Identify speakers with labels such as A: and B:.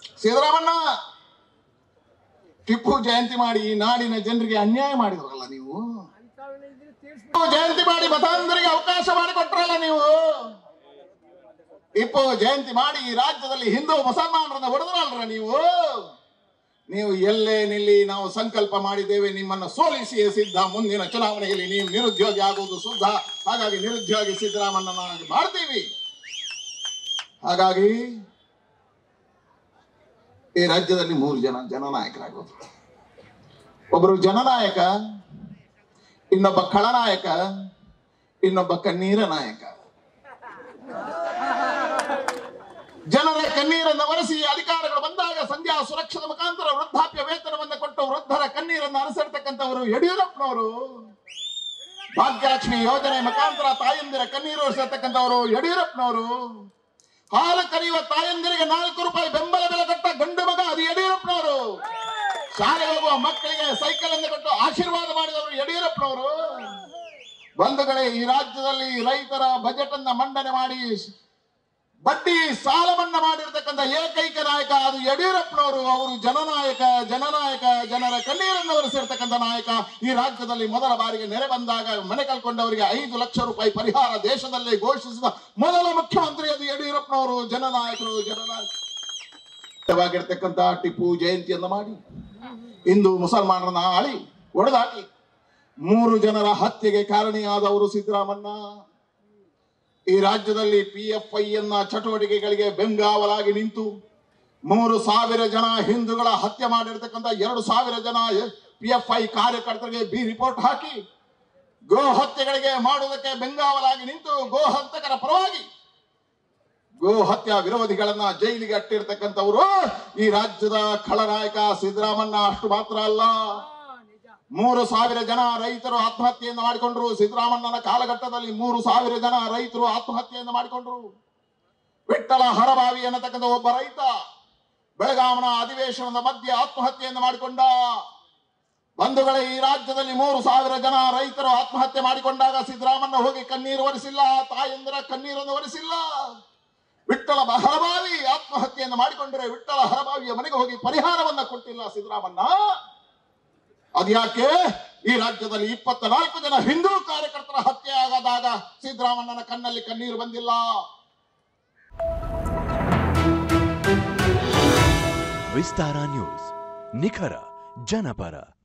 A: ಸಿದ್ದರಾಮಣ್ಣ ಟಿಪ್ಪು ಜಯಂತಿ ಮಾಡಿ ಈ ನಾಡಿನ ಜನರಿಗೆ ಅನ್ಯಾಯ ಮಾಡಿದ್ರಲ್ಲ ನೀವು ಟಿಪ್ಪು ಜಯಂತಿ ಮಾಡಿ ಮತಾಂಧರಿಗೆ ಅವಕಾಶ ಮಾಡಿಕೊಟ್ರಲ್ಲ ನೀವು ಟಿಪ್ಪು ಜಯಂತಿ ಮಾಡಿ ಈ ರಾಜ್ಯದಲ್ಲಿ ಹಿಂದೂ ಮುಸಲ್ಮಾನರನ್ನ ಹೊಡೆದ್ರಲ್ರ ನೀವು ನೀವು ಎಲ್ಲೇ ನಿಲ್ಲಿ ನಾವು ಸಂಕಲ್ಪ ಮಾಡಿದ್ದೇವೆ ನಿಮ್ಮನ್ನು ಸೋಲಿಸಿ ಸಿದ್ಧ ಮುಂದಿನ ಚುನಾವಣೆಯಲ್ಲಿ ನೀವು ನಿರುದ್ಯೋಗಿ ಆಗುವುದು ಶುದ್ಧ ಹಾಗಾಗಿ ನಿರುದ್ಯೋಗಿ ಸಿದ್ದರಾಮಣ್ಣನಾಗಿ ಮಾಡ್ತೀವಿ ಹಾಗಾಗಿ ಈ ರಾಜ್ಯದಲ್ಲಿ ಮೂರು ಜನ ಜನನಾಯಕರಾಗೋದು ಒಬ್ಬರು ಜನನಾಯಕ ಇನ್ನೊಬ್ಬ ಖಳನಾಯಕ ಇನ್ನೊಬ್ಬ ಕಣ್ಣೀರ ನಾಯಕ ಜನರ ಕಣ್ಣೀರನ್ನು ಒರೆಸಿ ಅಧಿಕಾರಗಳು ಬಂದಾಗ ಸಂಧ್ಯಾ ಸುರಕ್ಷದ ಮುಖಾಂತರ ವೃದ್ಧಾಪ್ಯ ವೇತನವನ್ನು ಕೊಟ್ಟು ವೃದ್ಧರ ಕಣ್ಣೀರನ್ನು ಅರಸಿರ್ತಕ್ಕಂಥವರು ಯಡಿಯೂರಪ್ಪನವರು ಭಾಗ್ಯಲಕ್ಷ್ಮಿ ಯೋಜನೆ ಮುಖಾಂತರ ತಾಯಂದಿರ ಕಣ್ಣೀರು ಒರೆಸಿರ್ತಕ್ಕಂಥವರು ಯಡಿಯೂರಪ್ಪನವರು ಹಾಲು ಕರೆಯುವ ತಾಯಂದಿರಿಗೆ ನಾಲ್ಕು ರೂಪಾಯಿ ಬೆಂಬಲ ಬೆಲೆ ಕೊಟ್ಟ ಗಂಡು ಮಗ ಅದು ಯಡಿಯೂರಪ್ಪನವರು ಶಾಲೆಗೆ ಹೋಗುವ ಮಕ್ಕಳಿಗೆ ಸೈಕಲ್ ಅನ್ನು ಕೊಟ್ಟು ಆಶೀರ್ವಾದ ಮಾಡಿದವರು ಯಡಿಯೂರಪ್ಪನವರು ಬಂಧುಗಳೇ ಈ ರಾಜ್ಯದಲ್ಲಿ ರೈತರ ಬಜೆಟ್ ಅನ್ನ ಮಂಡನೆ ಮಾಡಿ ಬಡ್ಡಿ ಸಾಲ ಮನ್ನಾ ಮಾಡಿರ್ತಕ್ಕಂಥ ಏಕೈಕ ನಾಯಕ ಅದು ಯಡಿಯೂರಪ್ಪನವರು ಅವರು ಜನನಾಯಕ ಜನನಾಯಕ ಜನರ ಕಣ್ಣೀರನ್ನು ಒರೆಸಿರ್ತಕ್ಕಂಥ ನಾಯಕ ಈ ರಾಜ್ಯದಲ್ಲಿ ಮೊದಲ ಬಾರಿಗೆ ನೆರೆ ಬಂದಾಗ ಮನೆ ಕಳ್ಕೊಂಡವರಿಗೆ ಐದು ಲಕ್ಷ ರೂಪಾಯಿ ಪರಿಹಾರ ದೇಶದಲ್ಲೇ ಘೋಷಿಸಿದ ಮೊದಲ ಮುಖ್ಯಮಂತ್ರಿ ಅದು ಯಡಿಯೂರಪ್ಪನವರು ಜನನಾಯಕರು ಜನನಾಯಕವಾಗಿರ್ತಕ್ಕಂಥ ಟಿಪ್ಪು ಜಯಂತಿಯನ್ನು ಮಾಡಿ ಇಂದು ಮುಸಲ್ಮಾನರನ್ನ ಆಳಿ ಒಡೆದಾಕಿ ಮೂರು ಜನರ ಹತ್ಯೆಗೆ ಕಾರಣಿಯಾದವರು ಸಿದ್ದರಾಮಣ್ಣ ಈ ರಾಜ್ಯದಲ್ಲಿ ಪಿ ಎಫ್ ಐ ಎನ್ನ ಚಟುವಟಿಕೆಗಳಿಗೆ ಬೆಂಗಾವಲಾಗಿ ನಿಂತು ಮೂರು ಸಾವಿರ ಜನ ಹಿಂದೂಗಳ ಹತ್ಯೆ ಮಾಡಿರ್ತಕ್ಕಂಥ ಎರಡು ಸಾವಿರ ಜನ ಪಿ ಎಫ್ ಐ ಕಾರ್ಯಕರ್ತರಿಗೆ ಬಿ ರಿಪೋರ್ಟ್ ಹಾಕಿ ಗೋ ಹತ್ಯೆಗಳಿಗೆ ಮಾಡುವುದಕ್ಕೆ ಬೆಂಗಾವಲಾಗಿ ನಿಂತು ಗೋ ಹಂತಕರ ಪರವಾಗಿ ಗೋ ಹತ್ಯಾ ವಿರೋಧಿಗಳನ್ನ ಜೈಲಿಗೆ ಅಟ್ಟಿರ್ತಕ್ಕಂಥವರು ಈ ರಾಜ್ಯದ ಖಳನಾಯಕ ಸಿದ್ದರಾಮಣ್ಣ ಅಷ್ಟು ಮಾತ್ರ ಅಲ್ಲ ಮೂರು ಸಾವಿರ ಜನ ರೈತರು ಆತ್ಮಹತ್ಯೆಯನ್ನು ಮಾಡಿಕೊಂಡ್ರು ಸಿದ್ದರಾಮಣ್ಣನ ಕಾಲಘಟ್ಟದಲ್ಲಿ ಮೂರು ಸಾವಿರ ಜನ ರೈತರು ಆತ್ಮಹತ್ಯೆಯನ್ನು ಮಾಡಿಕೊಂಡ್ರು ವಿಠ್ಠಲ ಹರಬಾವಿ ಅನ್ನತಕ್ಕಂಥ ಒಬ್ಬ ರೈತ ಬೆಳಗಾವನ ಅಧಿವೇಶನದ ಮಧ್ಯೆ ಆತ್ಮಹತ್ಯೆಯನ್ನು ಮಾಡಿಕೊಂಡ ಬಂಧುಗಳೇ ಈ ರಾಜ್ಯದಲ್ಲಿ ಮೂರು ಸಾವಿರ ಜನ ರೈತರು ಆತ್ಮಹತ್ಯೆ ಮಾಡಿಕೊಂಡಾಗ ಸಿದ್ದರಾಮಣ್ಣ ಹೋಗಿ ಕಣ್ಣೀರು ಒರೆಸಿಲ್ಲ ತಾಯಂದಿರ ಕಣ್ಣೀರನ್ನು ಒರೆಸಿಲ್ಲ ವಿಠ್ಠಲ ಹರಬಾವಿ ಆತ್ಮಹತ್ಯೆಯನ್ನು ಮಾಡಿಕೊಂಡ್ರೆ ವಿಠ್ಠಲ ಹರಬಾವಿಯ ಮನೆಗೆ ಹೋಗಿ ಪರಿಹಾರವನ್ನ ಕೊಟ್ಟಿಲ್ಲ ಸಿದ್ದರಾಮಣ್ಣ ಅದ್ಯಾಕೆ ಈ ರಾಜ್ಯದಲ್ಲಿ ಇಪ್ಪತ್ತ ನಾಲ್ಕು ಜನ ಹಿಂದೂ ಕಾರ್ಯಕರ್ತರ ಹತ್ಯೆ ಆಗದಾಗ ಸಿದ್ದರಾಮಣ್ಣನ ಕಣ್ಣಲ್ಲಿ ಕಣ್ಣೀರು ಬಂದಿಲ್ಲ
B: ವಿಸ್ತಾರ ನ್ಯೂಸ್ ನಿಖರ ಜನಪರ